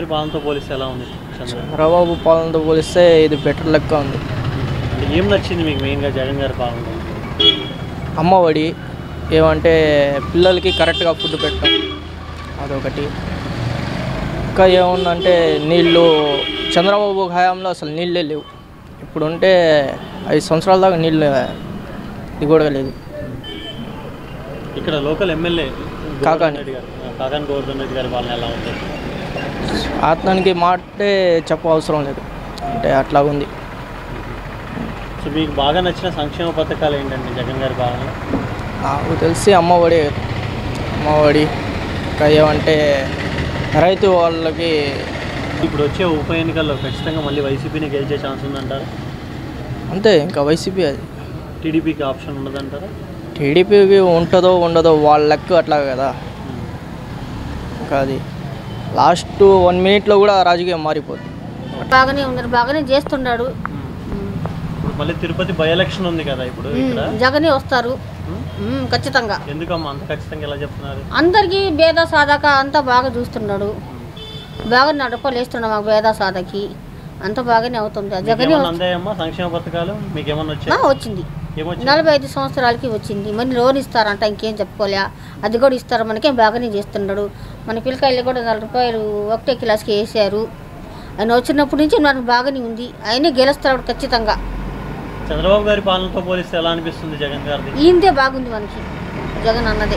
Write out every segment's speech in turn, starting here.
పాలనతో పోలిస్తే ఎలా ఉంది చంద్ర చంద్రబాబు పాలనతో పోలిస్తే ఇది బెటర్ లెక్క ఉంది అంటే ఏం నచ్చింది మీకు మెయిన్గా జగన్ గారి పాలన అమ్మఒడి ఏమంటే పిల్లలకి కరెక్ట్గా ఫుడ్ పెట్టడం అదొకటి ఇంకా ఏముందంటే నీళ్ళు చంద్రబాబు హయాంలో అసలు నీళ్ళే లేవు ఇప్పుడు ఉంటే ఐదు సంవత్సరాల దాకా నీళ్ళు ఇది కూడా లేదు ఇక్కడ లోకల్ ఎమ్మెల్యే కాకాని. రెడ్డి గారు ఆ, కాకాని గోవర్ధన్ రెడ్డి గారి పాలన ఎలా ఉంది అతనికి మాటే చెప్ప అవసరం లేదు అంటే అట్లా ఉంది సో మీకు బాగా నచ్చిన సంక్షేమ పథకాలు ఏంటండి జగన్ గారి పాలన నాకు తెలిసి అమ్మఒడి అమ్మఒడి ఇంకా ఏమంటే రైతు వాళ్ళకి ఇప్పుడు వచ్చే ఉప ఎన్నికల్లో ఖచ్చితంగా మళ్ళీ వైసీపీని గెలిచే ఛాన్స్ ఉందంటారా అంతే ఇంకా వైసీపీ అది టీడీపీకి ఆప్షన్ ఉండదంటారా టీడీపీకి ఉంటుందో ఉండదో వాళ్ళ లెక్క అట్లా కదా ఇంకా అది లాస్ట్ వన్ మినిట్లో కూడా రాజకీయం మారిపోతుంది బాగానే ఉన్నారు బాగానే చేస్తున్నాడు ఇప్పుడు మళ్ళీ తిరుపతి బై ఎలక్షన్ ఉంది కదా ఇప్పుడు ఇక్కడ జగనే వస్తారు ఉమ్, ఖచ్చితంగా ఎందుకమ్మా అంత ఖచ్చితంగా ఎలా చెప్తున్నారు అందరికీ భేద సాధక అంతా బాగా చూస్తున్నాడు బాగా నడపలేస్తున్నాడు మాకు భేద సాధకి అంత బాగానే అవుతుంది జగనే ఏమన్నా వస్తు- అందాయమ్మా సంక్షేమ పథకాలు మీకు ఏమన్నా ఆ, వచ్చాయి వచ్చింది ఏమొచ్చింది నలభై ఐదు సంవత్సరాలకి వచ్చింది మరి లోన్ ఇస్తారంట ఇంకేం చెప్పుకోలే అది కూడా ఇస్తారు మనకేం బాగానే చేస్తున్నాడు మన పిల్లకాయలు కూడా నలభై రూపాయలు ఒకటే క్లాస్కి వేసారు ఆయన వచ్చినప్పటి నుంచి మనకు బాగానే ఉంది ఆయనే గెలుస్తాడు ఖచ్చితంగా చంద్రబాబు గారి పాలనతో పోలిస్తే ఎలా అనిపిస్తుంది జగన్ గారిది ఈయనదే బాగుంది మనకి జగన్ అన్నదే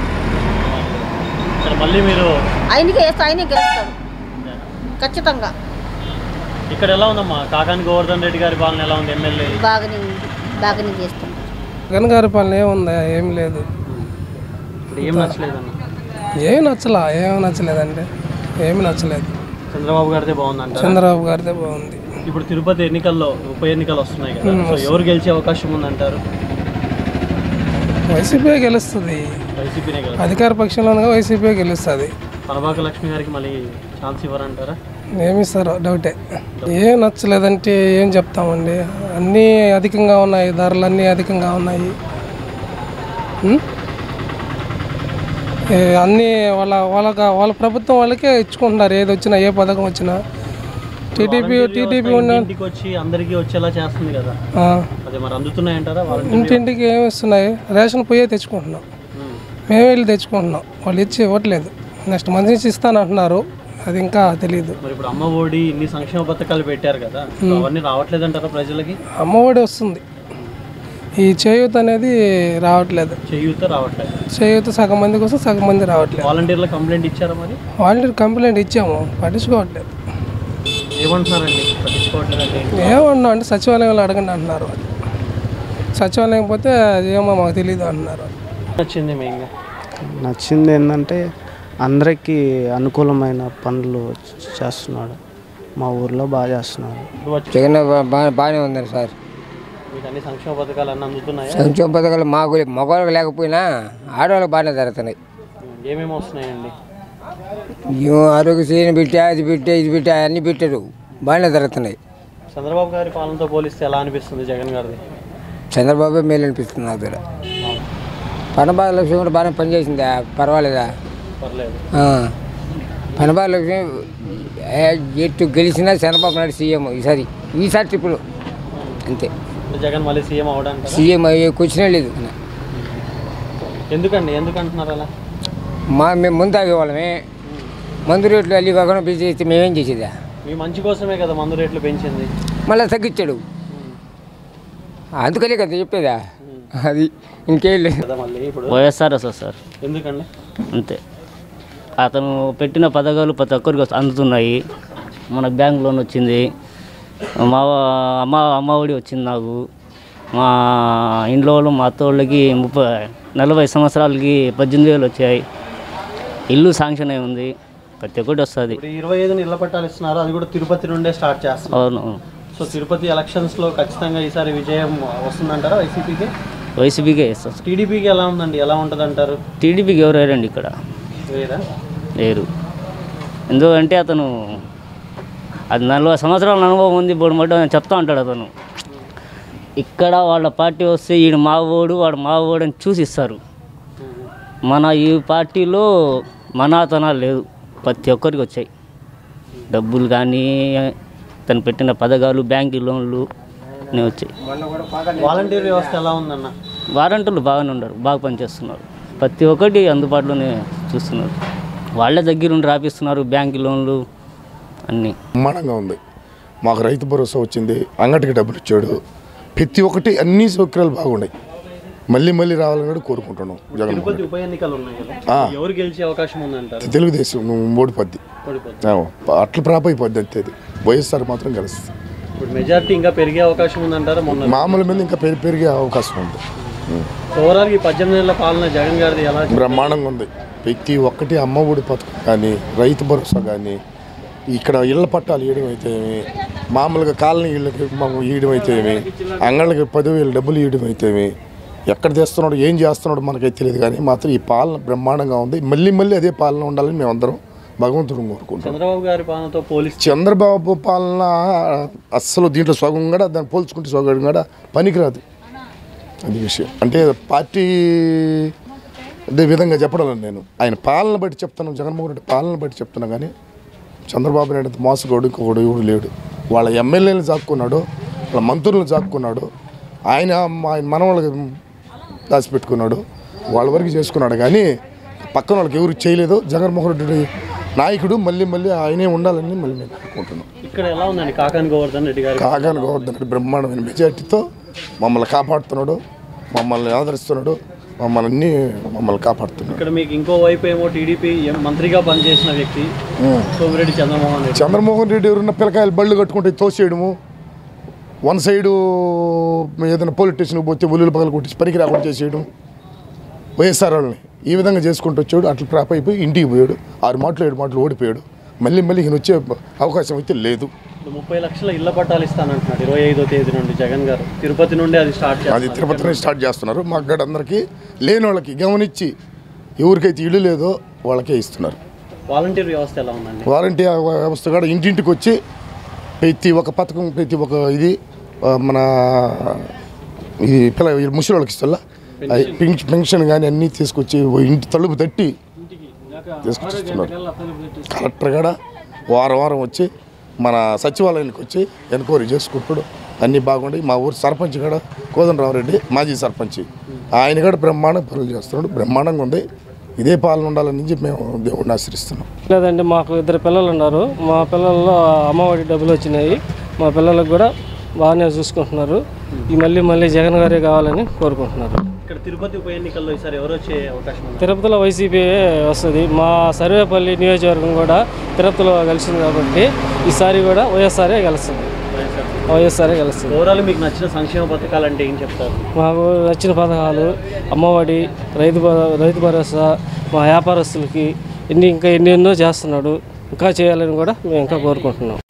ఇక్కడ మళ్ళీ మీరు ఆయనకే వేస్తే ఆయనే గెలుస్తాడు ఖచ్చితంగా ఇక్కడ ఎలా ఉందమ్మా కాకాని గోవర్ధన్ రెడ్డి గారి పాలన ఎలా ఉంది ఎమ్మెల్యే బాగానే ఉంది బాగానే చేస్తున్నాడు జగన్ గారి పాలన ఏముందా ఏం లేదు ఇప్పుడు ఏం నచ్చలేదన్న ఏం నచ్చలా ఏం నచ్చలేదండి ఏమి నచ్చలేదు చంద్రబాబు గారిదే బాగుందంట చంద్రబాబు గారిదే బాగుంది ఇప్పుడు తిరుపతి ఎన్నికల్లో ఉప ఎన్నికలు వస్తున్నాయి కదా సో ఎవరు గెలిచే అవకాశం ఉందంటారు వైసీపీ గెలుస్తుంది వైసీపీనే కదా అధికార పక్షంలో ఉండగా వైసీపీ గెలుస్తుంది పరబాక లక్ష్మి గారికి మళ్ళీ ఛాన్స్ ఇవ్వరంటారా ఏమిస్తారో డౌటే ఏం నచ్చలేదంటే ఏం చెప్తామండి అన్నీ అధికంగా ఉన్నాయి ధరలు అన్నీ అధికంగా ఉన్నాయి ఉం? ఏ, అన్నీ వాళ్ళ వాళ్ళ వాళ్ళ ప్రభుత్వం వాళ్ళకే ఇచ్చుకుంటున్నారు ఏది వచ్చినా ఏ పథకం వచ్చినా టీడీపీ టీడీపీ ఉన్న ఇంటికి వచ్చి అందరికీ వచ్చేలా చేస్తుంది కదా ఆ, అదే మరి అందుతున్నాయంటారా వాలంటీర్ ఇంటింటికి ఏమి ఇస్తున్నాయి రేషన్ పోయే తెచ్చుకుంటున్నాం మేము వెళ్ళి తెచ్చుకుంటున్నాం వాళ్ళు ఇచ్చి ఇవ్వట్లేదు నెక్స్ట్ మంత్ నుంచి ఇస్తానంటున్నారు అది ఇంకా తెలియదు మరి ఇప్పుడు అమ్మ ఒడి ఇన్ని సంక్షేమ పథకాలు పెట్టారు కదా సో అవన్నీ రావట్లేదంటారా ప్రజలకి అమ్మఒడి వస్తుంది ఈ చేయూత అనేది రావట్లేదు చేయూత రావట్లేదు చేయూత సగం మంది కోసం సగం మంది రావట్లేదు వాలంటీర్ల కంప్లైంట్ ఇచ్చారా మరి వాలంటీర్ కంప్లైంట్ ఇచ్చాము పట్టించుకోవట్లేదు ఏమంటున్నారండి పట్టించుకోవట్లేదు అంటే ఏంటి? ఏమన్నా అంటే సచివాలయంలో అడగండి అంటున్నారు వాళ్ళు. సచివాలయం పోతే ఏమో మాకు తెలియదు అంటున్నారు నచ్చింది మెయిన్గా నచ్చింది ఏంటంటే అందరికీ అనుకూలమైన పనులు చేస్తున్నాడు మా ఊర్లో బాగా చేస్తున్నాడు ఇప్పుడు వచ్చి జగన్ బాగా బాగానే ఉందండి సార్ మీకు అన్ని సంక్షేమ పథకాలు అన్నీ అందుతున్నాయా సంక్షేమ పథకాలు మాకు మగవాళ్ళకి లేకపోయినా ఆడవాళ్ళకి బాగానే జరుగుతున్నాయి ఏమేమి వస్తున్నాయండి ఏమో ఆరోగ్యశ్రీని పెట్టా అది పెట్టా ఇది పెట్టా అన్నీ పెట్టారు బాగానే జరుగుతున్నాయి చంద్రబాబు గారి పాలనతో పోలిస్తే ఎలా అనిపిస్తుంది జగన్ గారిది చంద్రబాబు మేలు అనిపిస్తుంది నాకు కూడా పనబాగ లక్ష్మి కూడా బాగానే పనిచేసిందా పర్వాలేదా పర్లేదు ఆ. పనబాగ లక్ష్మి ఏ, ఎటు గెలిచినా చంద్రబాబు నాయుడు సీఎం ఈసారి ఈసారి ట్రిప్పులు అంతే ఇప్పుడు జగన్ మళ్ళీ సీఎం అవడానికి సీఎం అయ్యే క్వశ్చనే లేదు ఎందుకండి ఎందుకు అంటున్నారు అలా మా మేము ముందు తాగేవాళ్ళమే మందు రేట్లు అల్లి కాకుండా బిజీ చేస్తే మేమేం చేసేదా మీ మంచి కోసమే కదా మందు రేట్లు పెంచింది మళ్ళీ తగ్గించాడు అందుకనే కదా చెప్పేదా అది ఇంకేం లేదు కదా మళ్ళీ ఇప్పుడు వైఎస్ఆర్ వస్తుంది సార్ ఎందుకండి అంతే అతను పెట్టిన పథకాలు ప్రతి ఒక్కరికి అందుతున్నాయి మన బ్యాంక్ లోన్ వచ్చింది మా అమ్మ అమ్మ ఒడి వచ్చింది నాకు మా ఇంట్లో వాళ్ళు మా అత్త వాళ్ళకి ముప్పై నలభై సంవత్సరాలకి పద్దెనిమిది వేలు వచ్చాయి ఇల్లు శాంక్షన్ అయి ఉంది ప్రతి ఒక్కటి వస్తుంది ఇప్పుడు ఇరవై ఐదుని ఇళ్ల పట్టాలు ఇస్తున్నారు అది కూడా తిరుపతి నుండే స్టార్ట్ చేస్తున్నారు అవును సో తిరుపతి ఎలక్షన్స్లో ఖచ్చితంగా ఈసారి విజయం వస్తుందంటారా వైసీపీకి వైసీపీకే ఇస్తాం టీడీపీకి ఎలా ఉందండి ఎలా ఉంటుంది అంటారు టీడీపీకి ఎవరు వేరండి ఇక్కడ వేరా లేరు ఎందుకంటే అతను అది నలభై సంవత్సరాల అనుభవం ఉంది ఇప్పుడు మటు చెప్తా ఉంటాడు అతను ఇక్కడ వాళ్ళ పార్టీ వస్తే ఈడు మా ఓడు వాడు మా ఓడు అని చూసి ఇస్తారు మన ఈ పార్టీలో మనాతనాలు లేదు ప్రతి ఒక్కరికి వచ్చాయి డబ్బులు కానీ తను పెట్టిన పథకాలు బ్యాంకు లోన్లు అన్నీ వచ్చాయి వాలంటీర్ వ్యవస్థ ఎలా ఉందన్న వారంటీలు బాగానే ఉన్నారు బాగా పనిచేస్తున్నారు ప్రతి ఒక్కటి అందుబాటులోనే చూస్తున్నారు వాళ్ళే దగ్గరుండి రాపిస్తున్నారు బ్యాంకు లోన్లు అన్నీ బ్రహ్మాండంగా ఉంది మాకు రైతు భరోసా వచ్చింది అంగటికి డబ్బులు ఇచ్చాడు ప్రతి ఒక్కటి అన్ని సౌకర్యాలు బాగున్నాయి మళ్ళీ మళ్ళీ రావాలని కూడా కోరుకుంటున్నాం జగన్మోహన్ తిరుపతి ఉప ఎన్నికలు ఉన్నాయి కదా ఆ. ఎవరు గెలిచే అవకాశం ఉందంటారు తెలుగుదేశం నువ్వు ఓడిపోద్ది ఓడిపోతుంది ఆ, అట్ల ప్రాప్ అయిపోద్ది అంతే అది వైఎస్ఆర్ మాత్రం గెలుస్తుంది ఇప్పుడు మెజారిటీ ఇంకా పెరిగే అవకాశం ఉందంటారా మొన్న మామూలు మీద ఇంకా పెరి పెరిగే అవకాశం ఉంది ఉం. ఓవరాల్ ఈ పద్దెనిమిది నెలల పాలన జగన్ గారిది ఎలా బ్రహ్మాండంగా ఉంది ప్రతి ఒక్కటి అమ్మ ఒడి పథకం కానీ రైతు భరోసా కానీ ఇక్కడ ఇళ్ల పట్టాలు ఇవ్వడం అయితే ఏమి మామూలుగా కాలనీ ఇళ్ళకి మాకు ఇవ్వడం అయితే ఏమి అంగళ్ళకి పదివేలు డబ్బులు ఇవ్వడం అయితే ఏమి ఎక్కడ తెస్తున్నాడు ఏం చేస్తున్నాడు మనకైతే తెలియదు కానీ మాత్రం ఈ పాలన బ్రహ్మాండంగా ఉంది మళ్ళీ మళ్ళీ అదే పాలన ఉండాలని మేమందరం భగవంతుడు కోరుకుంటాం చంద్రబాబు గారి పాలనతో పోలిస్తే చంద్రబాబు పాలన అస్సలు దీంట్లో సగం కూడా దాన్ని పోల్చుకుంటే సగం కూడా పనికిరాదు అది విషయం అంటే పార్టీ అదే విధంగా చెప్పడం లేదు నేను ఆయన పాలన బట్టి చెప్తాను జగన్మోహన్ రెడ్డి పాలన బట్టి చెప్తున్నా కానీ చంద్రబాబు నాయుడు అంత మోసగోడు ఇంకొకడు ఎవడు లేడు వాళ్ళ ఎమ్మెల్యేలను చాక్కున్నాడు వాళ్ళ మంత్రులను చాక్కున్నాడు ఆయన ఆయన మనవాళ్ళకి దాచిపెట్టుకున్నాడు వాళ్ళ వరకు చేసుకున్నాడు కానీ పక్కన వాళ్ళకి ఎవరు చేయలేదు జగన్మోహన్ రెడ్డి నాయకుడు మళ్ళీ మళ్ళీ ఆయనే ఉండాలని మళ్ళీ మేము అనుకుంటున్నాం ఇక్కడ ఎలా ఉందండి కాకాని గోవర్ధన్ రెడ్డి గారి కాగాని గోవర్ధన్ రెడ్డి బ్రహ్మాండమైన మెజార్టీతో మమ్మల్ని కాపాడుతున్నాడు మమ్మల్ని ఆదరిస్తున్నాడు మమ్మల్ని అన్ని మమ్మల్ని కాపాడుతున్నాడు ఇక్కడ మీకు ఇంకో వైపు ఏమో టీడీపీ మంత్రిగా పనిచేసిన వ్యక్తి సోమిరెడ్డి చంద్రమోహన్ రెడ్డి చంద్రమోహన్ రెడ్డి ఎవరున్న పిల్లకాయలు బళ్ళు కట్టుకుంటే తోసేయడము వన్ సైడు ఏదైనా పోలీస్ స్టేషన్కి పోతే ఉల్లులు పగలు కొట్టి పనికి రాకుండా చేసేయడం వైఎస్ఆర్ వాళ్ళని ఈ విధంగా చేసుకుంటూ వచ్చాడు అట్లా ట్రాప్ అయిపోయి ఇంటికి పోయాడు ఆరు మాటలు ఏడు మాటలు ఓడిపోయాడు మళ్ళీ మళ్ళీ ఈయన వచ్చే అవకాశం అయితే లేదు ఇప్పుడు ముప్పై లక్షల ఇళ్ల పట్టాలు ఇస్తానంటున్నాడు ఇరవై ఐదో తేదీ నుండి జగన్ గారు తిరుపతి నుండి అది స్టార్ట్ అది చేస్తారు తిరుపతిని స్టార్ట్ చేస్తున్నారు మా గడ అందరికీ లేని వాళ్ళకి గమనించి ఎవరికైతే ఇల్లు లేదో వాళ్ళకే ఇస్తున్నారు వాలంటీర్ వ్యవస్థ ఎలా ఉందండి వారంటీ వ్యవస్థ కూడా ఇంటింటికి వచ్చి ప్రతి ఒక్క పథకం ప్రతి ఒక్క ఇది ఆ, మన ఇది పిల్ల ఈ ముసలి వాళ్ళకి ఇస్తా పెన్షన్ కానీ అన్నీ తీసుకొచ్చి ఓ ఇంటి తలుపు తట్టి తీసుకొచ్చి ఇస్తున్నారు కలెక్టర్ కూడా వారం వారం వచ్చి మన సచివాలయానికి వచ్చి ఎన్క్వైరీ చేసుకుంటాడు అన్నీ బాగుంటాయి మా ఊరు సర్పంచ్ కూడా కోదండరామరెడ్డి మాజీ సర్పంచ్ ఆయన కూడా బ్రహ్మాండంగా పనులు చేస్తున్నాడు బ్రహ్మాండంగా ఉంది ఇదే పాలన ఉండాలని నుంచి మేము దేవుడిని ఆశ్రయిస్తున్నాం లేదండి మాకు ఇద్దరు పిల్లలు ఉన్నారు మా పిల్లల్లో అమ్మఒడి డబ్బులు వచ్చినాయి మా పిల్లలకు కూడా బాగానే చూసుకుంటున్నారు ఈ మళ్ళీ మళ్ళీ జగన్ గారే కావాలని కోరుకుంటున్నారు ఇక్కడ తిరుపతి ఉప ఎన్నికల్లో ఈసారి ఎవరు వచ్చే అవకాశం ఉంది తిరుపతిలో వైసీపీ వస్తుంది మా సర్వేపల్లి నియోజకవర్గం కూడా తిరుపతిలో కలిసింది కాబట్టి ఈసారి కూడా వైఎస్ఆర్ఏ గెలుస్తుంది వైఎస్ఆర్ఏ గెలుస్తుంది ఓవరాల్ మీకు నచ్చిన సంక్షేమ పథకాలు అంటే ఏం చెప్తారు మాకు నచ్చిన పథకాలు అమ్మఒడి రైతు భ- రైతు భరోసా మా వ్యాపారస్తులకి ఎన్ని ఇంకా ఎన్నెన్నో చేస్తున్నాడు ఇంకా చేయాలని కూడా మేము ఇంకా కోరుకుంటున్నాం